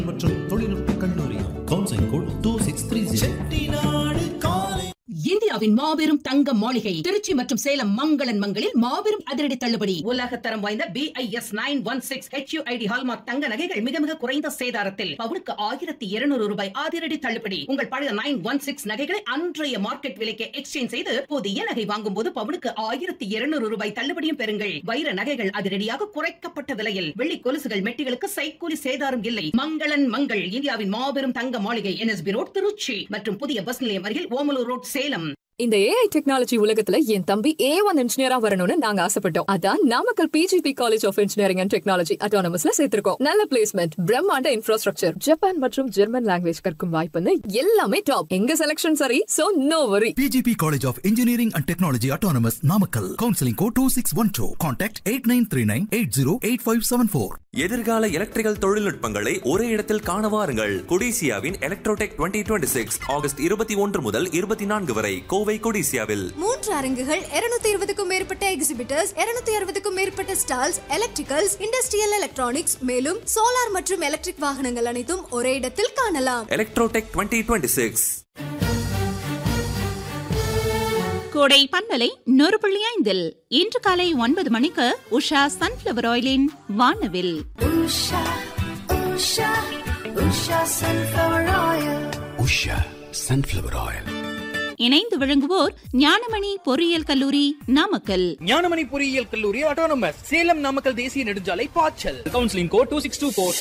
மற்றும் தொழில்நுட்ப கல்லூரி counselling code two six three Chettinad காலை இந்தியாவின் மாபெரும் தங்க மாளிகை திருச்சி மற்றும் சேலம் மங்களன் மங்களில் மாபெரும் அதிரடி தள்ளுபடி உலக தரம் வாய்ந்த B I S nine one six HUID hallmark தங்க நகைகள் மிக மிக குறைந்த சேதாரத்தில் பவுனுக்கு ஆயிரத்தி இருநூறு ரூபாய் அதிரடி தள்ளுபடி உங்கள் பழைய நைன் ஒன் சிக்ஸ் நகைகளை அன்றைய மார்க்கெட் விலைக்கு எக்ஸ்சேஞ்ச் செய்து புதிய நகை வாங்கும் போது பவுனுக்கு ஆயிரத்தி இருநூறு ரூபாய் தள்ளுபடியும் பெறுங்கள் வைர நகைகள் அதிரடியாக குறைக்கப்பட்ட விலையில் வெள்ளி கொலுசுகள் மெட்டிகளுக்கு சைக்கூலி சேதாரம் இல்லை மங்களன் மங்கள் இந்தியாவின் மாபெரும் தங்க மாளிகை என்எஸ்பி ரோட் திருச்சி மற்றும் புதிய பஸ் நிலையம் அருகில் ஓமலூர் ரோட் சேலம் இந்த ஏஐ டெக்னாலஜி உலகத்துல என் தம்பி ஏ ஒன் இன்ஜினியரா வரணும்னு நாங்க ஆசைப்பட்டோம் அதான் Namakkal PGP college of engineering and technology அட்டானமஸ்ல சேர்த்திருக்கோம் நல்ல பிளேஸ்மெண்ட் பிரம்மாண்ட இன்ஃப்ராஸ்ட்ரக்சர் ஜப்பான் மற்றும் ஜெர்மன் லாங்குவேஜ் கற்கும் வாய்ப்புன்னு எல்லாமே டாப் எங்க செலக்ஷன் சரி so no worry PGP College of Engineering and Technology Autonomous Namakkal. Counseling code 2612. Contact 8939808574. எதிர்கால எலக்ட்ரிக்கல் தொழில்நுட்பங்களை ஒரே இடத்தில் காண வாருங்கள் கொடிசியாவின் எலக்ட்ரோடெக் 2026 சிக்ஸ் ஆகஸ்ட் இருபத்தி ஒன்று முதல் இருபத்தி நான்கு வரை கோவை கொடிசியாவில் மூன்று அரங்குகள் 220 இருபதுக்கும் மேற்பட்ட எக்ஸிபிட்டர்ஸ் 260 அறுபதுக்கும் மேற்பட்ட ஸ்டால்ஸ் எலக்ட்ரிக்கல்ஸ் இண்டஸ்ட்ரியல் எலக்ட்ரானிக்ஸ் மேலும் சோலார் மற்றும் எலக்ட்ரிக் வாகனங்கள் அனைத்தும் ஒரே இடத்தில் காணலாம் எலக்ட்ரோடெக் 2026 சிக்ஸ் கோடை பண்பலை நூறு புள்ளி ஐந்தில் இன்று காலை ஒன்பது மணிக்கு உஷா சன்ஃபிளவர் ஆயிலின் வானவில் உஷா சன்ஃப்ளவர் ஆயில் இணைந்து விளங்குவோர் ஞானமணி பொறியியல் கல்லூரி நாமக்கல் ஞானமணி பொறியியல் கல்லூரி ஆட்டோனமஸ் சேலம் நாமக்கல் தேசிய நெடுஞ்சாலை பாய்ச்சல் counselling code two six two four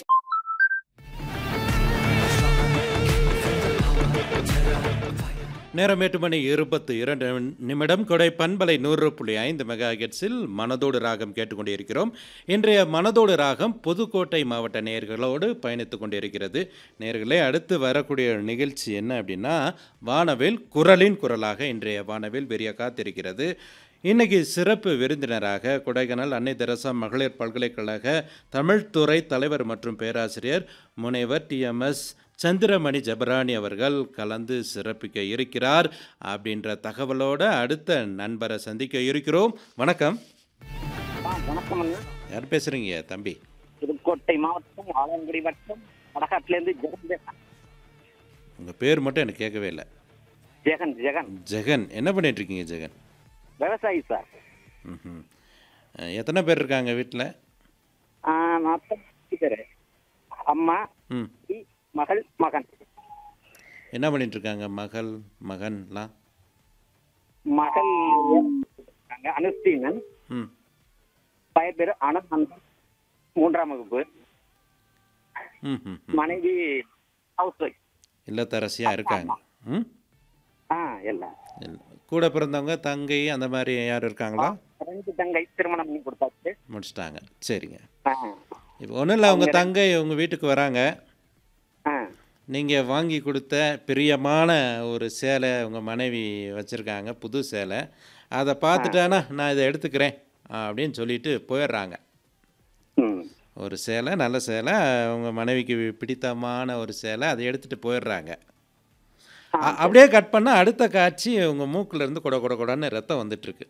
நேரம் எட்டு மணி இருபத்து இரண்டு நிமிடம் கொடை பண்பலை நூறு புள்ளி ஐந்து மெகா ஹெர்ட்ஸில் மனதோடு ராகம் கேட்டுக்கொண்டிருக்கிறோம் இன்றைய மனதோடு ராகம் புதுக்கோட்டை மாவட்ட நேயர்களோடு பயணித்துக் கொண்டிருக்கிறது நேயர்களே அடுத்து வரக்கூடிய நிகழ்ச்சி என்ன அப்படின்னா வானவில் குரலின் குரலாக இன்றைய வானவில் வெறிய காத்திருக்கிறது இன்னைக்கு சிறப்பு விருந்தினராக கொடைக்கானல் அன்னை தெரசா மகளிர் பல்கலைக்கழக தமிழ்துறை தலைவர் மற்றும் பேராசிரியர் முனைவர் டிஎம்எஸ் சந்திரமணி ஜபராணி அவர்கள் கலந்து சிறப்பிக்க இருக்கிறார் அப்படின்ற தகவலோட அடுத்த நண்பரை சந்திக்க இருக்கிறோம் வணக்கம் வணக்கம் யார் பேசுறீங்க தம்பி புதுக்கோட்டை மாவட்டம் ஆலங்குடி வட்டம் வடகாட்டிலேருந்து ஜெகன் பேசுறேன். உங்கள் பேர் மட்டும் எனக்கு கேட்கவே இல்லை ஜெகன் ஜெகன் ஜெகன் என்ன பண்ணிட்டு இருக்கீங்க ஜெகன் விவசாயி சார் ம்ஹும். அஹ், எத்தனை பேர் இருக்காங்க வீட்டில் நாற்பத்தி பேர் அம்மா ம் டி, மகள் மகன் என்ன பண்ணிட்டு இருக்காங்க மகள் மகன்லாம் மகள் இருக்காங்க அனுஸ்தீனன் ம் பையன் பேர் அனந்தன் மூன்றாம் வகுப்பு ம் ம் ம். மனைவி ஹவுஸ் ஒய்ஃப் இல்லத்தரசியாக இருக்காங்க ம் ஆ எல்லாம் இல்ல. கூட பிறந்தவங்க தங்கை அந்த மாதிரி யாரும் இருக்காங்களா ரெண்டு தங்கை திருமணம் பண்ணி கொடுத்தாச்சு முடிச்சிட்டாங்க சரிங்க ஆ, இப்போ ஒன்றும் இல்லை உங்கள் தங்கை உங்கள் வீட்டுக்கு வராங்க ஆ, நீங்கள் வாங்கி கொடுத்த பிரியமான ஒரு சேலை உங்கள் மனைவி வச்சுருக்காங்க புது சேலை அதை பார்த்துட்டானா நான் இதை எடுத்துக்கிறேன் அப்படின்னு சொல்லிட்டு போயிடுறாங்க ம் ஒரு சேலை நல்ல சேலை உங்கள் மனைவிக்கு பிடித்தமான ஒரு சேலை அதை எடுத்துகிட்டு போயிடுறாங்க அ- அப்படியே கட் பண்ணால் அடுத்த காட்சி உங்கள் மூக்குல இருந்து கொட கொட கொடன்னு ரத்தம் வந்துட்டுருக்கு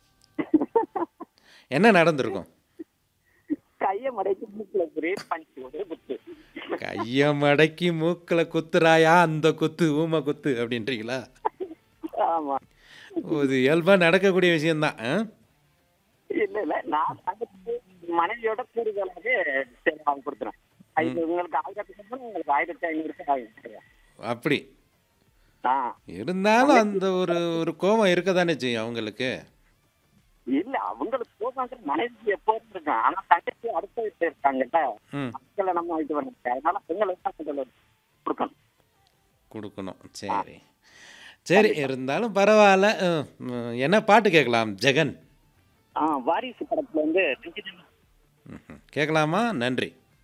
என்ன நடந்திருக்கும் கையை மடக்கி மூக்கில் ஒரே பஞ்சு ஒரே குத்து கையை மடக்கி மூக்கில் குத்துறாயா அந்த குத்து ஊமை குத்து அப்படின்றீங்களா ஆமா இது இயல்பாக நடக்கக்கூடிய விஷயம்தான் ஆ? இல்ல இல்ல நான் தங்கச்சி மனைவியோட கூடுதலாக சரி வாங்கி கொடுத்துறேன் இது உங்களுக்கு ஆயிரத்தி ஐநூறு உங்களுக்கு ஆயிரத்தி ஐநூறு ரூபாய் வாங்கி கொடுத்துறேன் அப்படி ஆ இருந்தாலும் அந்த ஒரு ஒரு கோபம் இருக்க தானே செய்யும் அவங்களுக்கு இல்ல அவங்களுக்கு போகாத மனைவி எப்போதும் இருக்கும் ஆனா தங்கச்சி அடுத்த வீட்டுல இருக்காங்கல்ல ம் மக்களை நம்ம இது பண்ணிட்டு அதனால உங்களுக்கு தான் முதல்ல கொடுக்கணும் கொடுக்கணும் சரி சரி இருந்தாலும் பரவாயில்ல ம், ம், என்ன பாட்டு கேட்கலாம் ஜெகன் ஆ வாரிசு படத்துல வந்து ம்ஹும். கேட்கலாமா நன்றி